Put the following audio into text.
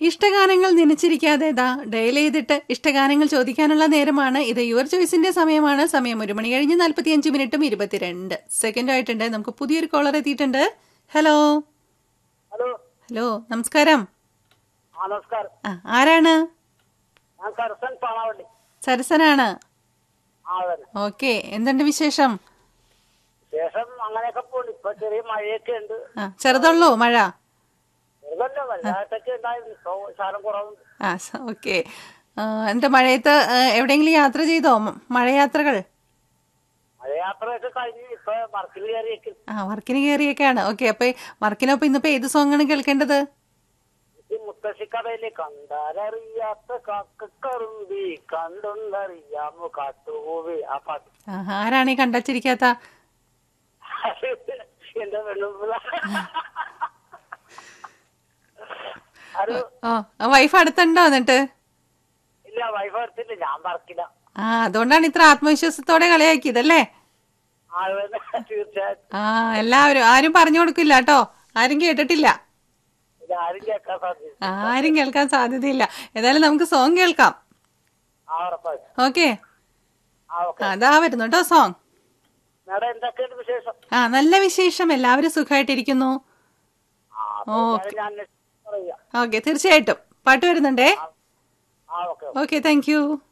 ഇഷ്ടഗാനങ്ങൾ നനച്ചിരിക്കാതെ ഇതാ ഡയൽ ചെയ്തിട്ട് ഇഷ്ടഗാനങ്ങൾ ചോദിക്കാനുള്ള നേരമാണ് ഇത് യുവർ ചോയ്സിന്റെ സമയമാണ് സമയം ഒരു മണി കഴിഞ്ഞ് നാൽപ്പത്തിയഞ്ച് മിനിറ്റും ഇരുപത്തിരണ്ട് സെക്കൻഡ് ആയിട്ടുണ്ട് നമുക്ക് പുതിയൊരു കോളർ എത്തിയിട്ടുണ്ട് ഹലോ ഹലോ ഹലോ നമസ്കാരം ആ നമസ്കാരം ആ ആരാണ് ഞാൻ കരസൻ പാണാവള്ളി സരസനാണ് ആ അതെ ഓക്കെ എന്തുണ്ട് വിശേഷം ശേഷം അങ്ങനെയൊക്കെ പോണ്ട് ഇപ്പൊ ചെറിയ മഴയൊക്കെ ഉണ്ട് ആ ചെറുതുള്ളൂ മഴ ചെറുതല്ല വലുതായിട്ടൊക്കെ ഉണ്ടായിരുന്നു ഇപ്പൊ ശാലം കുറവുണ്ട് ആ ഓക്കെ എന്താ മഴയത്ത് ആ, എവിടെയെങ്കിലും യാത്ര ചെയ്തോ മ- മഴയാത്രകൾ മഴയാത്രയൊക്കെ കഴിഞ്ഞ് ഇപ്പൊ വർക്കിൽ കയറിയൊക്കെ ആ വർക്കിന് കയറിയൊക്കെയാണ് ഓക്കെ അപ്പൊ വർക്കിനൊപ്പം ഇന്നിപ്പോ ഏത് സോങ് ആണ് കേൾക്കേണ്ടത് ഈ മുത്തശ്ശിക്കടയില് കണ്ടാലറിയാത്ത കാക്കക്കറുമ്പി കണ്ടൊന്നറിയാമോ കാട്ടുപോവേ ആ പാട്ട് ആ, ആരാണ് ഈ കണ്ടച്ചിരിക്കാത്ത എന്റെ വെള്ളുമ്പുള്ള അത് ഓ വൈഫ് അടുത്തുണ്ടോ എന്നിട്ട് ഇല്ല വൈഫ് എടുത്തില്ല ഞാൻ വർക്കില്ല ആ അതുകൊണ്ടാണ് ഇത്ര ആത്മവിശ്വാസത്തോടെ കളിയാക്കിയതല്ലേ ആ അതന്നെ, തീർച്ചയായിട്ടും ആ എല്ലാവരും ആരും പറഞ്ഞു കൊടുക്കില്ല കേട്ടോ ആരും കേട്ടിട്ടില്ല ഇത് ആരും കേൾക്കാൻ സാധ്യത ആരും കേൾക്കാൻ സാധ്യതയില്ല ഏതായാലും നമുക്ക് സോങ് കേൾക്കാം ആ ഉറപ്പായിട്ടും ഓക്കെ ആ ഓക്കെ അതാ വരുന്നു കേട്ടോ സോങ് മേഡം എന്തൊക്കെയുണ്ട് വിശേഷം ആ നല്ല വിശേഷം എല്ലാവരും സുഖമായിട്ടിരിക്കുന്നു ആ അപ്പൊ ഓക്കെ. ഞാൻ അന്വേഷിച്ച് പറയാം ഓക്കെ തീർച്ചയായിട്ടും പാട്ട് വരുന്നുണ്ടേ ആ ഓക്കെ ഓക്കെ താങ്ക് യു